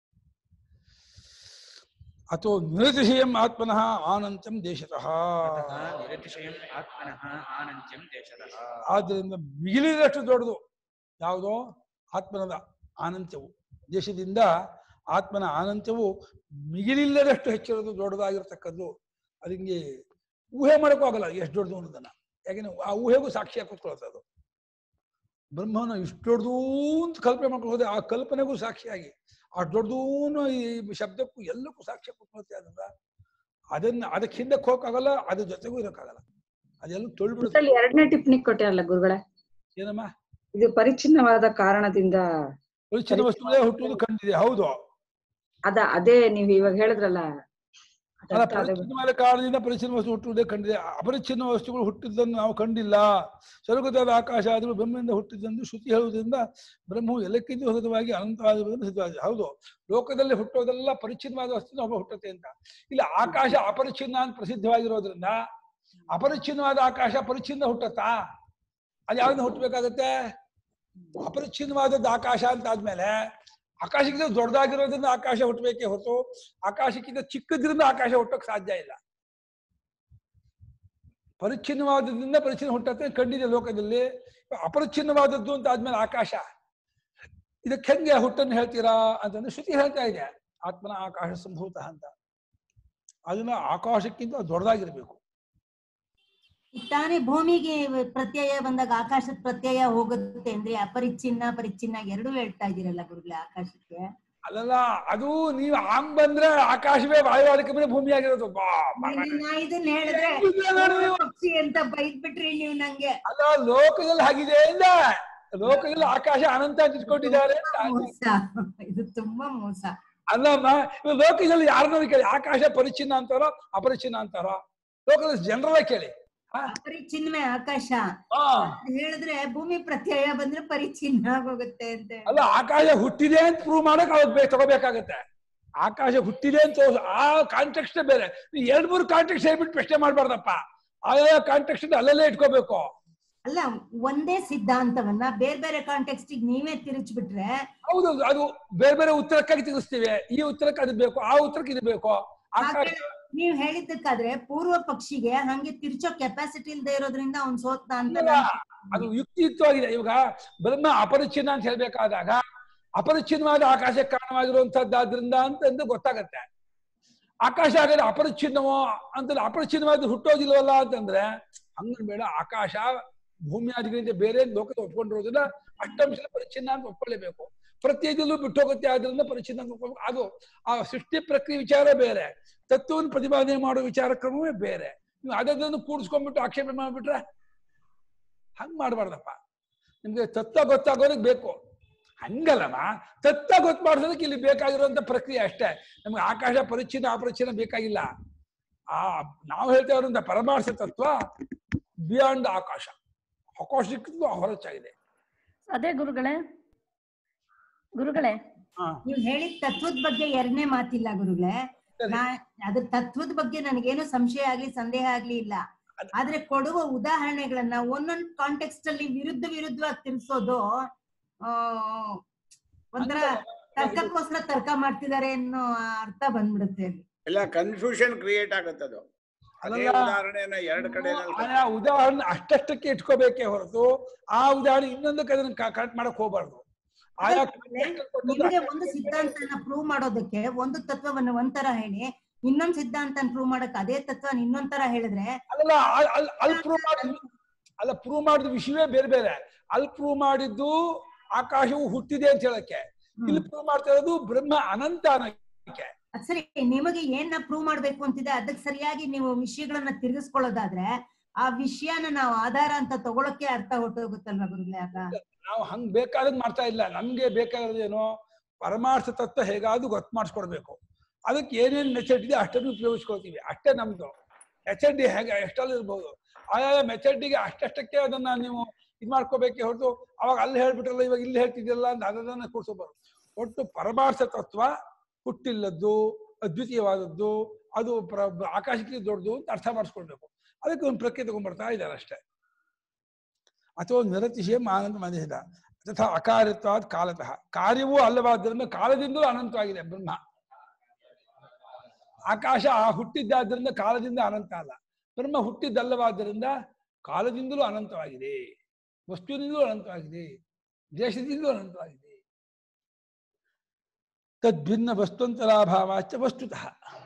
ಅಥವಾ ನಿರತಿಶಯಂ ಆತ್ಮನಃ ಆನಂತ್ಯಂ ದೇಶತಃ अतः निरतिशयम् आत्मनः आनन्द्यं देशतः ಆದ್ದರಿಂದ ಮಿಗಿಲಿದಷ್ಟು ದೊಡ್ಡದು ಯಾವುದೋ ಆತ್ಮನದ ಆನಂತ್ಯವು ದೇಶದಿಂದ ಆತ್ಮನ ಆನಂತ್ಯವು ಮಿಗಿಲಿಲ್ಲದಷ್ಟು ಹೆಚ್ಚಿರೋದು ದೊಡ್ಡದಾಗಿರ್ತಕ್ಕದ್ದು ಅದಕ್ಕೆ ಊಹೆ ಮಾಡೋಕ್ಕೂ ಆಗಲ್ಲ ಎಷ್ಟು ದೊಡ್ಡದು ಅನ್ನೋದನ್ನ ಯಾಕೆಂದ್ರೆ ಆ ಊಹೆಗೂ ಸಾಕ್ಷಿಯಾಗಿ ಕೂತ್ಕೊಳ್ತದೆ ಅದು ಬ್ರಹ್ಮನ ಇಷ್ಟು ದೊಡ್ಡದು ಅಂತ ಕಲ್ಪನೆ ಮಾಡ್ಕೊಂಡು ಹೋದ್ರೆ ಆ ಕಲ್ಪನೆಗೂ ಸಾಕ್ಷಿಯಾಗಿ ಆ ದೊಡ್ಡದೂನು ಈ ಶಬ್ದಕ್ಕೂ ಎಲ್ಲಕ್ಕೂ ಸಾಕ್ಷಿ ಕೂತ್ಕೊಳ್ತೇ ಆದ್ರಿಂದ ಅದನ್ನ ಅದಕ್ಕೆ ಹಿಂದಕ್ಕೆ ಹೋಗಕ್ಕಾಗಲ್ಲ ಅದ್ರ ಜೊತೆಗೂ ಇರೋಕ್ಕಾಗಲ್ಲ ಅದೆಲ್ಲ ತೊಳ್ಬಿಡುತ್ತೆ ಇದ್ರಲ್ಲಿ ಎರಡನೇ ಟಿಪ್ಪಣಿ ಕೊಟ್ಟಿರಲ್ಲ ಗುರುಗಳೇ ಏನಮ್ಮ ಇದು ಪರಿಚ್ಛಿನ್ನವಾದ ಕಾರಣದಿಂದ ಪರಿಚ್ಛಿನ್ನ ವಸ್ತುಗಳೇ ಹುಟ್ಟುವುದು ಕಂಡಿದೆ ಹೌದು ಅದ ಅದೇ ನೀವ್ ಇವಾಗ ಹೇಳಿದ್ರಲ್ಲ ಅಲ್ಲ ಅದರ್ಥ ಅದೇ ಪರಿಚ್ಛಿನ್ನವಾದ ಕಾರಣದಿಂದ ಪರಿಚ್ಛಿನ್ನ ವಸ್ತು ಹುಟ್ಟುವುದೇ ಕಂಡಿದೆ ಅಪರಿಚ್ಛಿನ್ನ ವಸ್ತುಗಳು ಹುಟ್ಟಿದ್ದನ್ನು ನಾವು ಕಂಡಿಲ್ಲ ಸ್ವರ್ಗದಾದ ಆಕಾಶ ಆದರೂ ಬ್ರಹ್ಮದಿಂದ ಹುಟ್ಟಿದ್ದೆಂದು ಶ್ರುತಿ ಹೇಳುವುದರಿಂದ ಬ್ರಹ್ಮವು ಎಲ್ಲಕ್ಕಿಂತ ಹೊಸತವಾಗಿ ಅನಂತವಾದವುದನ್ನು ಸಿದ್ಧವಾಗಿದೆ ಹೌದು ಲೋಕದಲ್ಲಿ ಹುಟ್ಟೋದೆಲ್ಲ ಪರಿಚ್ಛಿನ್ನವಾದ ವಸ್ತು ಒಬ್ಬ ಹುಟ್ಟುತ್ತೆ ಅಂತ ಇಲ್ಲ ಆಕಾಶ ಅಪರಿಚ್ಛಿನ್ನ ಅಂತ ಪ್ರಸಿದ್ಧವಾಗಿರೋದ್ರಿಂದ ಅಪರಿಚ್ಛಿನ್ನವಾದ ಆಕಾಶ ಪರಿಚ್ಛಿನ್ನ ಹುಟ್ಟತ್ತಾ ಅದು ಯಾವ್ದನ್ನ ಹುಟ್ಟಬೇಕಾಗತ್ತೆ ಅಪರಿಚ್ಛಿನ್ನವಾದದ್ದು ಆಕಾಶ ಅಂತ ಆದ್ಮೇಲೆ ಆಕಾಶಕ್ಕಿಂತ ದೊಡ್ಡದಾಗಿರೋದ್ರಿಂದ ಆಕಾಶ ಹುಟ್ಟಬೇಕೇ ಹೊರತು ಆಕಾಶಕ್ಕಿಂತ ಚಿಕ್ಕದ್ರಿಂದ ಆಕಾಶ ಹುಟ್ಟಕ್ಕೆ ಸಾಧ್ಯ ಇಲ್ಲ ಪರಿಚ್ಛಿನ್ನವಾದದ್ರಿಂದ ಪರಿಚ್ಛಿನ್ನ ಹುಟ್ಟತ್ತೆ ಕಂಡಿದೆ ಲೋಕದಲ್ಲಿ ಅಪರಿಚ್ಛಿನ್ನವಾದದ್ದು ಅಂತ ಆದ್ಮೇಲೆ ಆಕಾಶ ಇದಕ್ಕೆ ಹೆಂಗೆ ಹುಟ್ಟನ್ನು ಹೇಳ್ತೀರಾ ಅಂತಂದ್ರೆ ಶ್ರುತಿ ಹೇಳ್ತಾ ಇದೆ ಆತ್ಮನ ಆಕಾಶ ಸಂಭೂತ ಅಂತ ಅದನ್ನ ಆಕಾಶಕ್ಕಿಂತ ದೊಡ್ಡದಾಗಿರ್ಬೇಕು ತಾನೇ ಭೂಮಿಗೆ ಪ್ರತ್ಯಯ ಬಂದಾಗ ಆಕಾಶದ ಪ್ರತ್ಯಯ ಹೋಗುತ್ತೆ ಅಂದ್ರೆ ಅಪರಿಚ್ಛಿನ್ನ ಪರಿಚ್ಛಿನ್ನ ಎರಡು ಹೇಳ್ತಾ ಇದೀರಲ್ಲ ಗುರುಗಳೇ ಆಕಾಶಕ್ಕೆ ಅಲ್ಲಲ್ಲ ಅದು ನೀವು ಹಂಗ್ ಬಂದ್ರೆ ಆಕಾಶವೇ ವಾಯುವಾದಕ್ಕೆ ಮೇಲೆ ಭೂಮಿ ಆಗಿರೋದು ಬಾ ಬಾ- ನಾ ಇದನ್ನ ಹೇಳಿದ್ರೆ ಇದನ್ನ ನೋಡಿ ನೀವು. ಪಕ್ಷಿ ಅಂತ ಬೈದ್ ಬಿಟ್ರಿ ನೀವು ನಂಗೆ ಅಲ್ಲ ಲೋಕದಲ್ಲಿ ಆಗಿದೆ ಇಲ್ಲ ಲೋಕದಲ್ಲಿ ಆಕಾಶ ಅನಂತ ಅಂತ ಇಟ್ಕೊಂಡಿದ್ದಾರೆ ಅಂತ ಆಗಿದೆ. ಮೋಸ ಇದು ತುಂಬಾ ಮೋಸ ಅಲ್ಲಮ್ಮ ಇವಾಗ ಲೋಕದಲ್ಲಿ ಯಾರನ್ನ ಕೇಳಿ ಆಕಾಶ ಪರಿಚ್ಛಿನ್ನ ಅಂತಾರೋ ಅಪರಿಚ್ಛಿನ್ನ ಅಂತಾರೋ ಲೋಕದಲ್ಲಿ ಜನರಲ್ಲ ಕೇಳಿ ಅಪರಿಚ್ಛಿನ್ನವೇ ಆಕಾಶ ಹಾ ಅದ್ ಹೇಳಿದ್ರೆ ಭೂಮಿ ಪ್ರತ್ಯಯ ಬಂದ್ರೆ ಪರಿಚ್ಛಿನ್ನ ಆಗೋಗುತ್ತೆ ಅಂತ ಹೇಳಿ. ಅಲ್ಲ ಆಕಾಶ ಹುಟ್ಟಿದೆ ಅಂತ ಪ್ರೂವ್ ಮಾಡಕ್ ಅವ್ರು ಬೇಕು ತಗೋಬೇಕಾಗತ್ತೆ ಆಕಾಶ ಹುಟ್ಟಿದೆ ಅಂತ ತೋರ್ಸು. ಆ ಕಾಂಟೆಕ್ಸ್ಟ್ ಬೇರೆ ನೀವು ಎರಡ್ ಮೂರು ಕಾಂಟೆಕ್ಸ್ಟ್ ಹೇಳ್ಬಿಟ್ಟು ಪ್ರಶ್ನೆ ಮಾಡ್ಬಾರ್ದಪ್ಪ ಆಯಾ ಕಾಂಟೆಕ್ಸ್ಟ್ ಅಲ್ಲಲ್ಲೇ ಇಟ್ಕೋಬೇಕು ಅಲ್ಲ ಒಂದೇ ಸಿದ್ಧಾಂತವನ್ನ ಬೇರೆ ಬೇರೆ ಕಾಂಟೆಕ್ಸ್ಟ್ ನೀವೇ ತಿರುಚ್ಬಿಟ್ರೆ ಹೌದು ಅದು ಬೇರೆ ಬೇರೆ ಉತ್ತರಕ್ಕಾಗಿ ತಿಳಿಸ್ತೀವಿ ಈ ಉತ್ತರಕ್ಕೆ ಅದು ಬೇಕು ಆ ಉತ್ತರಕ್ಕೆ ಇದು ಬೇಕು ಆಕಾಶ ಹಾಗೆ ನೀವ್ ಹೇಳಿದ್ದಕ್ಕಾದ್ರೆ ಪೂರ್ವ ಪಕ್ಷಿಗೆ ಹಂಗೆ ತಿರ್ಚೋ ಕೆಪಾಸಿಟಿ ಇಲ್ದೇ ಇರೋದ್ರಿಂದ ಅವ್ನ್ ಸೋತ ಅಂತ ಇಲ್ಲ, ನಾನ್- ಅದು ಯುಕ್ತಿಯುಕ್ತವಾಗಿದೆ ಇವಾಗ ಬ್ರಹ್ಮ ಅಪರಿಚ್ಛಿನ್ನ ಅಂತ ಹೇಳ್ಬೇಕಾದಾಗ ಅಪರಿಚ್ಛಿನ್ನವಾದ ಆಕಾಶಕ್ಕೆ ಕಾರಣವಾಗಿರುವಂತದ್ದಾದ್ರಿಂದ ಅಂತಂದು ಗೊತ್ತಾಗತ್ತೆ ಆಕಾಶ ಆಗದೆ ಅಪರಿಚ್ಛಿನ್ನವೋ ಅಂತಂದ್ರೆ ಅಪರಿಚ್ಛಿನ್ನವಾದ ಹುಟ್ಟೋದಿಲ್ವಲ್ಲ ಅಂತಂದ್ರೆ ಹಂಗನ್ ಬೇಡ ಆಕಾಶ ಭೂಮಿಯಾದಿಗಳಿಂದ ಬೇರೆ ಲೋಕದ ಒಪ್ಕೊಂಡಿರೋದಿಲ್ಲ ಅಷ್ಟಂಶ ಪರಿಚ್ಛಿನ್ನ ಅಂತ ಒಪ್ಕೊಳ್ಳೇಬೇಕು ಪ್ರತಿಯದಲ್ಲೂ ಬಿಟ್ಟು ಹೋಗುತ್ತೆ ಆದ್ರಿಂದ ಪರಿಚ್ಛಿನ್ನ ಅಂತ ಒಪ್ಕೊಳ್ಬೇಕು ಅದು ಆ ಸೃಷ್ಟಿ ಪ್ರಕ್ರಿಯೆ ವಿಚಾರ ಬೇರೆ ತತ್ವವನ್ನು ಪ್ರತಿಪಾದನೆ ಮಾಡೋ ವಿಚಾರ ಕ್ರಮವೇ ಬೇರೆ ನೀವು ಅದನ್ನು ಕೂಡಿಸ್ಕೊಂಡ್ಬಿಟ್ಟು ಆಕ್ಷೇಪ ಮಾಡ್ಬಿಟ್ರೆ ಹಂಗ್ ಮಾಡಬಾರ್ದಪ್ಪ ನಿಮ್ಗೆ ತತ್ವ ಗೊತ್ತಾಗೋದಕ್ಕೆ ಬೇಕು ಹಂಗಲ್ಲಮ್ಮ ತತ್ವ ಗೊತ್ತು ಮಾಡೋದಕ್ಕೆ ಇಲ್ಲಿ ಬೇಕಾಗಿರುವಂತ ಪ್ರಕ್ರಿಯೆ ಅಷ್ಟೇ ನಮ್ಗೆ ಆಕಾಶ ಪರಿಚ್ಛಿನ್ನ ಅಪರಿಚ್ಛಿನ್ನ ಬೇಕಾಗಿಲ್ಲ ಆ ನಾವು ಹೇಳ್ತಾ ಇರೋಂಥ ಪರಮಾರ್ಥ ತತ್ವ ಬಿಯಾಂಡ್ ಆಕಾಶ ಆಕಾಶಕ್ಕೂ ಹೊರಚಾಗಿದೆ ಅದೇ ಗುರುಗಳೇ ಗುರುಗಳೇ ನೀವ್ ಹೇಳಿದ ತತ್ವದ ಬಗ್ಗೆ ಎರಡನೇ ಮಾತಿಲ್ಲ ಗುರುಗಳೇ ಸರಿ. ನಾ ಅದ್ರ ತತ್ವದ ಬಗ್ಗೆ ನನಗೇನು ಸಂಶಯ ಆಗ್ಲಿ ಸಂದೇಹ ಆಗ್ಲಿ ಇಲ್ಲ ಆದ್ರೆ ಕೊಡುವ ಉದಾಹರಣೆಗಳನ್ನ ಒಂದೊಂದ್ ಕಾಂಟೆಕ್ಸ್ಟ್ ಅಲ್ಲಿ ವಿರುದ್ಧ ವಿರುದ್ಧವಾಗಿ ತಿಳಿಸೋದು ಆ ಒಂಥರ ತರ್ಕಕ್ಕೋಸ್ಕರ ತರ್ಕ ಮಾಡ್ತಿದ್ದಾರೆ ಅನ್ನೋ ಅರ್ಥ ಬಂದ್ಬಿಡುತ್ತೆ ಅಲ್ಲಿ ಎಲ್ಲ ಕನ್ಫ್ಯೂಷನ್ ಕ್ರಿಯೇಟ್ ಆಗುತ್ತದು ಅದೇ ಅಲ್ಲ. ಉದಾಹರಣೆನ ಎರಡು ಕಡೆ ಆಯಾ ಉದಾಹರಣೆ ಅಷ್ಟಷ್ಟಕ್ಕೆ ಇಟ್ಕೋಬೇಕೇ ಹೊರತು ಆ ಉದಾಹರಣೆ ಇನ್ನೊಂದಕ್ಕೆ ಅದನ್ನ ಕರೆಕ್ಟ್ ಮಾಡಕ್ ಹೋಗ್ಬಾರ್ದು ಆಯಾ ನಿಮಗೆ ಒಂದು ಸಿದ್ಧಾಂತನ ಪ್ರೂವ್ ಮಾಡೋದಕ್ಕೆ ಒಂದು ತತ್ವವನ್ನ ಒಂಥರ ಹೇಳಿ ಇನ್ನೊಂದ್ ಸಿದ್ಧಾಂತನ ಪ್ರೂವ್ ಮಾಡಕ್ ಅದೇ ತತ್ವ ಇನ್ನೊಂದ್ ತರ ಹೇಳಿದ್ರೆ ಅಲ್ಲ ಅಲ್- ಅಲ್- ಅಲ್ಲಿ ಪ್ರೂವ್ ಮಾಡಿದ್ ಅಲ್ಲ ಪ್ರೂವ್ ಮಾಡಿದ ವಿಷಯವೇ ಬೇರೆ ಬೇರೆ ಅಲ್ಲಿ ಪ್ರೂವ್ ಮಾಡಿದ್ದು ಆಕಾಶವು ಹುಟ್ಟಿದೆ ಅಂತ ಹೇಳಕ್ಕೆ ಇಲ್ಲಿ ಪ್ರೂವ್ ಮಾಡ್ತಾ ಇರೋದು ಬ್ರಹ್ಮ ಅನಂತ ಅನ್ನಕ್ಕೆ ಅದ್ ಸರಿ ನಿಮಗೆ ಏನ ಪ್ರೂವ್ ಮಾಡ್ಬೇಕು ಅಂತಿದೆ ಅದಕ್ಕೆ ಸರಿಯಾಗಿ ನೀವು ವಿಷಯಗಳನ್ನ ತಿರುಗಿಸ್ಕೊಳ್ಳೋದಾದ್ರೆ ಆ ವಿಷಯನ ನಾವು ಆಧಾರ ಅಂತ ತಗೊಳಕ್ಕೆ ಅರ್ಥ ಹೊಟ್ಟೋಗುತ್ತಲ್ವಾ ಗುರುಗಳೇ ಆಗ ನಾವು ಹಂಗ್ ಬೇಕಾದಂಗ್ ಮಾಡ್ತಾ ಇಲ್ಲ ನಮ್ಗೆ ಬೇಕಾಗಿರೋದೇನು ಪರಮಾರ್ಥ ತತ್ವ ಹೇಗಾದ್ರೂ ಗೊತ್ತು ಮಾಡಿಸ್ಕೊಡ್ಬೇಕು ಅದಕ್ಕೆ ಏನೇನ್ ಮೆಥಡ್ ಇದೆ ಅಷ್ಟನ್ನು ಉಪಯೋಗಿಸ್ಕೊಳ್ತೀವಿ ಅಷ್ಟೇ ನಮ್ದು ಮೆಥಡ್ ಹೇಗೆ ಎಷ್ಟಲ್ಲಿ ಇರ್ಬೋದು ಆಯಾ ಮೆಥಡ್ಗೆ ಅಷ್ಟಷ್ಟಕ್ಕೆ ಅದನ್ನ ನೀವು ಇದ್ ಮಾಡ್ಕೋಬೇಕೆ ಹೊರತು ಅವಾಗ ಅಲ್ಲಿ ಹೇಳ್ಬಿಟ್ರಲ್ಲ ಇವಾಗ ಇಲ್ಲಿ ಹೇಳ್ತಿದ್ಯಲ್ಲ ಅಂತ ಅದನ್ನ ಕೂರ್ಸೋಬಾರ್ದು ಒಟ್ಟು ಪರಮಾರ್ಥ ತತ್ವ ಹುಟ್ಟಿಲ್ಲದ್ದು ಅದ್ವಿತೀಯವಾದದ್ದು ಅದು ಪ್ರ ಆಕಾಶಕ್ಕೆ ದೊಡ್ಡದು ಅಂತ ಅರ್ಥ ಮಾಡಿಸ್ಕೊಳ್ಬೇಕು ಅದಕ್ಕೆ ಒಂದು ಪ್ರಕ್ರಿಯೆ ತಗೊಂಡ್ಬರ್ತಾ ಇದ್ದಾರೆ ಅಷ್ಟೇ ಅಥವಾ ನಿರತಿಶಯ ಆನಂದ ಮನಿಸಿದ ತಥಾ ಅಕಾರ್ಯತ್ವಾದ ಕಾಲತಃ ಕಾರ್ಯವೂ ಅಲ್ಲವಾದ್ದರಿಂದ ಕಾಲದಿಂದಲೂ ಅನಂತವಾಗಿದೆ ಬ್ರಹ್ಮ ಆಕಾಶ ಆ ಹುಟ್ಟಿದ್ದಾದ್ರಿಂದ ಕಾಲದಿಂದ ಅನಂತ ಅಲ್ಲ ಬ್ರಹ್ಮ ಹುಟ್ಟಿದ್ದಲ್ಲವಾದ್ದರಿಂದ ಕಾಲದಿಂದಲೂ ಅನಂತವಾಗಿದೆ ವಸ್ತುವಿನಿಂದಲೂ ಅನಂತವಾಗಿದೆ ದೇಶದಿಂದಲೂ ಅನಂತವಾಗಿದೆ ತದ್ಭಿನ್ನ ವಸ್ತುಂತರಾಭಾವಾಚ ವಸ್ತುತಃ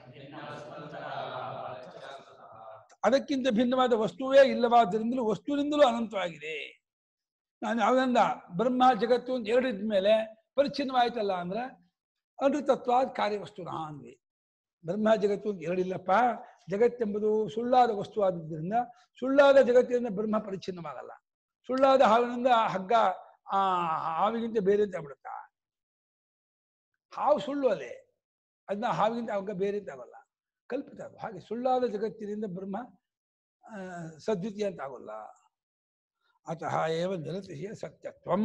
ಅದಕ್ಕಿಂತ ಭಿನ್ನವಾದ ವಸ್ತುವೇ ಇಲ್ಲವಾದ್ದರಿಂದಲೂ ವಸ್ತುವಿನಿಂದಲೂ ಅನಂತವಾಗಿದೆ ನಾನು ಯಾವ್ದಂದ ಬ್ರಹ್ಮ ಜಗತ್ತು ಅಂತ ಎರಡು ಇದ್ಮೇಲೆ ಪರಿಚ್ಛಿನ್ನವಾಯ್ತಲ್ಲ ಅಂದ್ರೆ ಅನೃತತ್ವಾದ ಕಾರ್ಯವಸ್ತುನ ಅಂದ್ವಿ ಬ್ರಹ್ಮ ಜಗತ್ತು ಅಂತ ಎರಡಿಲ್ಲಪ್ಪ ಜಗತ್ತೆಂಬುದು ಸುಳ್ಳಾದ ವಸ್ತು ಆದದ್ರಿಂದ ಸುಳ್ಳಾದ ಜಗತ್ತಿನಿಂದ ಬ್ರಹ್ಮ ಪರಿಚ್ಛಿನ್ನವಾಗಲ್ಲ ಸುಳ್ಳಾದ ಹಾವಿನಿಂದ ಹಗ್ಗ ಆ ಹಾವಿಗಿಂತ ಬೇರೆ ಅಂತ ಆಗ್ಬಿಡುತ್ತ ಹಾವು ಸುಳ್ಳು ಅಲ್ಲೇ ಅದನ್ನ ಹಾವಿಗಿಂತ ಹಗ್ಗ ಬೇರೆ ಅಂತ ಆಗಲ್ಲ ಕಲ್ಪಿತ ಅದು ಹಾಗೆ ಸುಳ್ಳಾದ ಜಗತ್ತಿನಿಂದ ಬ್ರಹ್ಮ ಆ, ಸದ್ವಿತೀಯ ಅಂತ ಆಗೋಲ್ಲ ಅತಃ ಏವ ನಿರತಿಶಯ ಸತ್ಯತ್ವಂ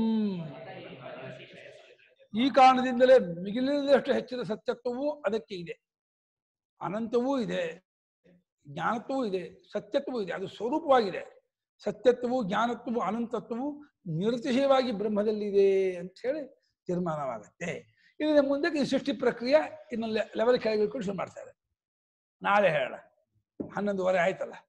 ಈ ಕಾರಣದಿಂದಲೇ ಮಿಗಿಲಿನದಷ್ಟು ಹೆಚ್ಚಿನ ಸತ್ಯತ್ವವೂ ಅದಕ್ಕೆ ಇದೆ ಅನಂತವೂ ಇದೆ ಜ್ಞಾನತ್ವವೂ ಇದೆ ಸತ್ಯತ್ವವೂ ಇದೆ ಅದು ಸ್ವರೂಪವಾಗಿದೆ ಸತ್ಯತ್ವವು ಜ್ಞಾನತ್ವವು ಅನಂತತ್ವವು ನಿರತಿಶಯವಾಗಿ ಬ್ರಹ್ಮದಲ್ಲಿದೆ ಅಂತ ಹೇಳಿ ತೀರ್ಮಾನವಾಗತ್ತೆ ಇದರ ಮುಂದಕ್ಕೆ ಈ ಸೃಷ್ಟಿ ಪ್ರಕ್ರಿಯೆ ಇನ್ನು ಲೆವೆಲ್ ಕೆಳಗೆ ಇಟ್ಕೊಂಡು ಶುರು ಮಾಡ್ತಾರೆ ನಾಳೆ ಹೇಳ ಹನ್ನೊಂದುವರೆ ಆಯ್ತಲ್ಲ